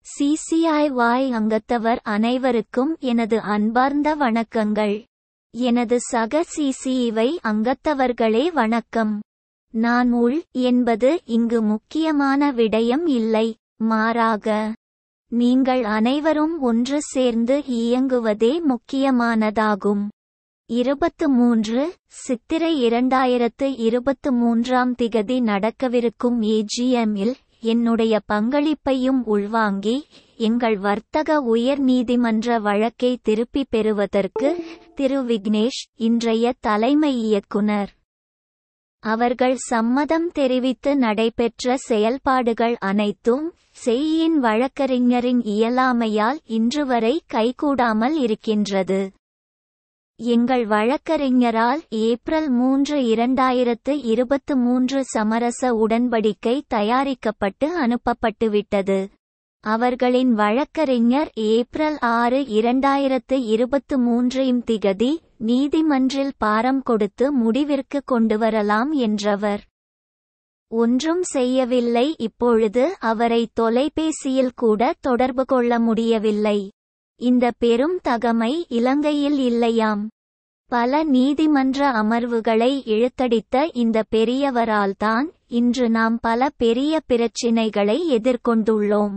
சிசிஐவாய் அங்கத்தவர் அனைவருக்கும் எனது அன்பார்ந்த வணக்கங்கள் எனது சக சிசிஇவை அங்கத்தவர்களே வணக்கம் நான் உள் என்பது இங்கு முக்கியமான விடயம் இல்லை மாறாக நீங்கள் அனைவரும் ஒன்று சேர்ந்து இயங்குவதே முக்கியமானதாகும் இருபத்து மூன்று சித்திரை இரண்டாயிரத்து இருபத்து மூன்றாம் திகதி நடக்கவிருக்கும் ஏஜிஎம்மில் என்னுடைய பங்களிப்பையும் உள்வாங்கி எங்கள் வர்த்தக உயர் நீதிமன்ற வழக்கை திருப்பிப் பெறுவதற்கு திரு விக்னேஷ் இன்றைய தலைமை இயக்குனர் அவர்கள் சம்மதம் தெரிவித்து நடைபெற்ற செயல்பாடுகள் அனைத்தும் செய்யின் வழக்கறிஞரின் இயலாமையால் இன்றுவரை கைகூடாமல் இருக்கின்றது எங்கள் வழக்கறிஞரால் ஏப்ரல் மூன்று இரண்டாயிரத்து இருபத்து மூன்று சமரச உடன்படிக்கை தயாரிக்கப்பட்டு அனுப்பப்பட்டுவிட்டது அவர்களின் வழக்கறிஞர் ஏப்ரல் ஆறு இரண்டாயிரத்து இருபத்து மூன்று இம் திகதி நீதிமன்றில் பாரம் கொடுத்து முடிவிற்கு கொண்டுவரலாம் என்றவர் ஒன்றும் செய்யவில்லை இப்பொழுது அவரை தொலைபேசியில் கூட தொடர்பு கொள்ள முடியவில்லை இந்த பெரும் தகமை இலங்கையில் இல்லையாம் பல நீதிமன்ற அமர்வுகளை இழுத்தடித்த இந்த பெரியவரால்தான் இன்று நாம் பல பெரிய பிரச்சினைகளை எதிர்கொண்டுள்ளோம்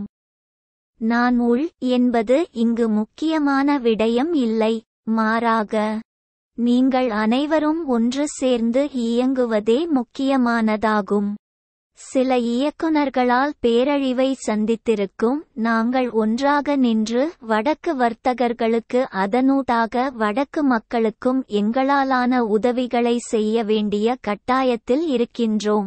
நான் உள் என்பது இங்கு முக்கியமான விடயம் இல்லை மாறாக நீங்கள் அனைவரும் ஒன்று சேர்ந்து இயங்குவதே முக்கியமானதாகும் சில இயக்குனர்களால் பேரழிவை சந்தித்திருக்கும் நாங்கள் ஒன்றாக நின்று வடக்கு வர்த்தகர்களுக்கு அதனூடாக வடக்கு மக்களுக்கும் எங்களாலான உதவிகளை செய்ய வேண்டிய கட்டாயத்தில் இருக்கின்றோம்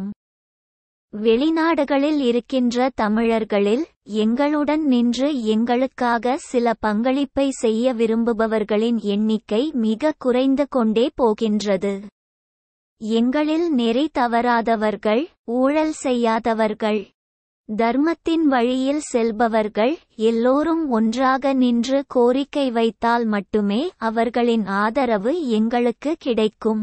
வெளிநாடுகளில் இருக்கின்ற தமிழர்களில் எங்களுடன் நின்று எங்களுக்காக சில பங்களிப்பை செய்ய விரும்புபவர்களின் எண்ணிக்கை மிக குறைந்து கொண்டே போகின்றது எங்களில் நெறி தவறாதவர்கள் ஊழல் செய்யாதவர்கள் தர்மத்தின் வழியில் செல்பவர்கள் எல்லோரும் ஒன்றாக நின்று கோரிக்கை வைத்தால் மட்டுமே அவர்களின் ஆதரவு எங்களுக்கு கிடைக்கும்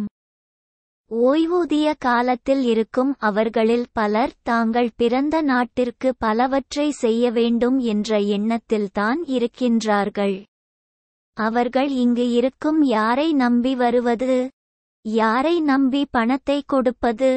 ஓய்வூதிய காலத்தில் இருக்கும் அவர்களில் பலர் தாங்கள் பிறந்த நாட்டிற்கு பலவற்றை செய்ய வேண்டும் என்ற எண்ணத்தில்தான் இருக்கின்றார்கள் அவர்கள் இங்கு இருக்கும் யாரை நம்பி வருவது யாரை நம்பி பணத்தை கொடுப்பது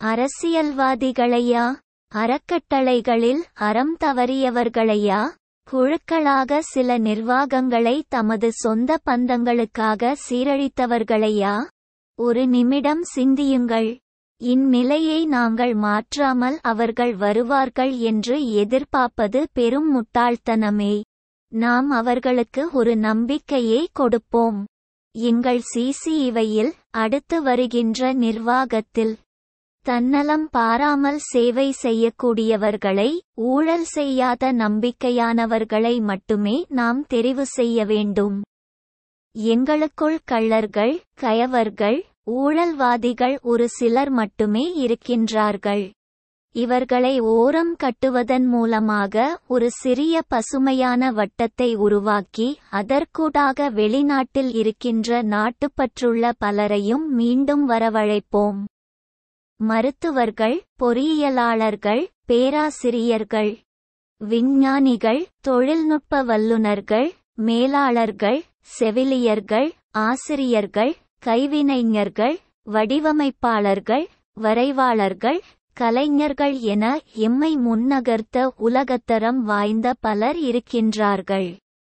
அரசியல்வாதிகளையா அறக்கட்டளைகளில் அறம் தவறியவர்களையா குழுக்களாக சில நிர்வாகங்களை தமது சொந்த பந்தங்களுக்காக சீரழித்தவர்களையா ஒரு நிமிடம் சிந்தியுங்கள் இந்நிலையை நாங்கள் மாற்றாமல் அவர்கள் வருவார்கள் என்று எதிர்பார்ப்பது பெரும் முட்டாள்தனமே நாம் அவர்களுக்கு ஒரு நம்பிக்கையை கொடுப்போம் எங்கள் சிசிஇவையில் அடுத்து வருகின்ற நிர்வாகத்தில் தன்னலம் பாராமல் சேவை செய்யக்கூடியவர்களை ஊழல் செய்யாத நம்பிக்கையானவர்களை மட்டுமே நாம் தெரிவு செய்ய வேண்டும் எங்களுக்குள் கள்ளர்கள் கயவர்கள் ஊழல்வாதிகள் ஒரு சிலர் மட்டுமே இருக்கின்றார்கள் இவர்களை ஓரம் கட்டுவதன் மூலமாக ஒரு சிறிய பசுமையான வட்டத்தை உருவாக்கி அதற்கூடாக வெளிநாட்டில் இருக்கின்ற நாட்டுப்பற்றுள்ள பலரையும் மீண்டும் வரவழைப்போம் மருத்துவர்கள் பொறியியலாளர்கள் பேராசிரியர்கள் விஞ்ஞானிகள் தொழில்நுட்ப வல்லுநர்கள் மேலாளர்கள் செவிலியர்கள் ஆசிரியர்கள் கைவினைஞர்கள் வடிவமைப்பாளர்கள் வரைவாளர்கள் கலைஞர்கள் என எம்மை முன்னகர்த்த உலகத்தரம் வாய்ந்த பலர் இருக்கின்றார்கள்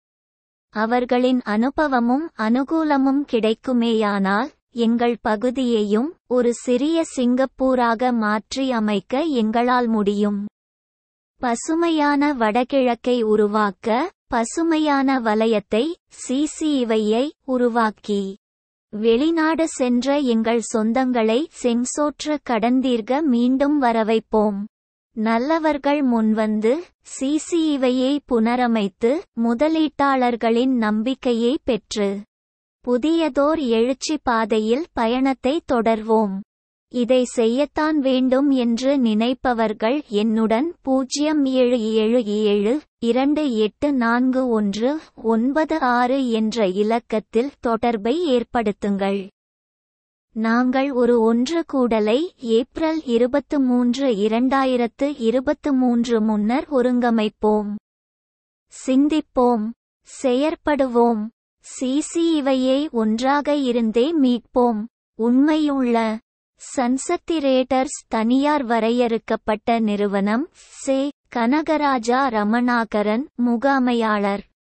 அவர்களின் அனுபவமும் அனுகூலமும் கிடைக்குமேயானால் எங்கள் பகுதியையும் ஒரு சிறிய சிங்கப்பூராக மாற்றி அமைக்க எங்களால் முடியும் பசுமையான வடகிழக்கை உருவாக்க பசுமையான வலயத்தை சிசிஇவையை உருவாக்கி வெளிநாடு சென்ற எங்கள் சொந்தங்களை செங்கோற்று கடந்தீர்க மீண்டும் வரவைப்போம் நல்லவர்கள் முன்வந்து சிசிஇவையை புனரமைத்து முதலீட்டாளர்களின் நம்பிக்கையை பெற்று புதியதோர் எழுச்சி பாதையில் பயணத்தை தொடர்வோம் இதை செய்யத்தான் வேண்டும் என்று நினைப்பவர்கள் என்னுடன் பூஜ்ஜியம் ஏழு ஏழு ஏழு இரண்டு எட்டு நான்கு ஒன்று ஒன்பது ஆறு என்ற இலக்கத்தில் தொடர்பை ஏற்படுத்துங்கள் நாங்கள் ஒரு ஒன்று கூடலை ஏப்ரல் இருபத்து மூன்று இரண்டாயிரத்து இருபத்து மூன்று முன்னர் ஒருங்கமைப்போம் சிந்திப்போம் செயற்படுவோம் சிசி இவையை ஒன்றாக இருந்தே மீட்போம் உண்மையுள்ள சன்சத்திரேட்டர்ஸ் தனியார் வரையறுக்கப்பட்ட நிறுவனம் சே கனகராஜா ரமணாகரன் முகாமையாளர்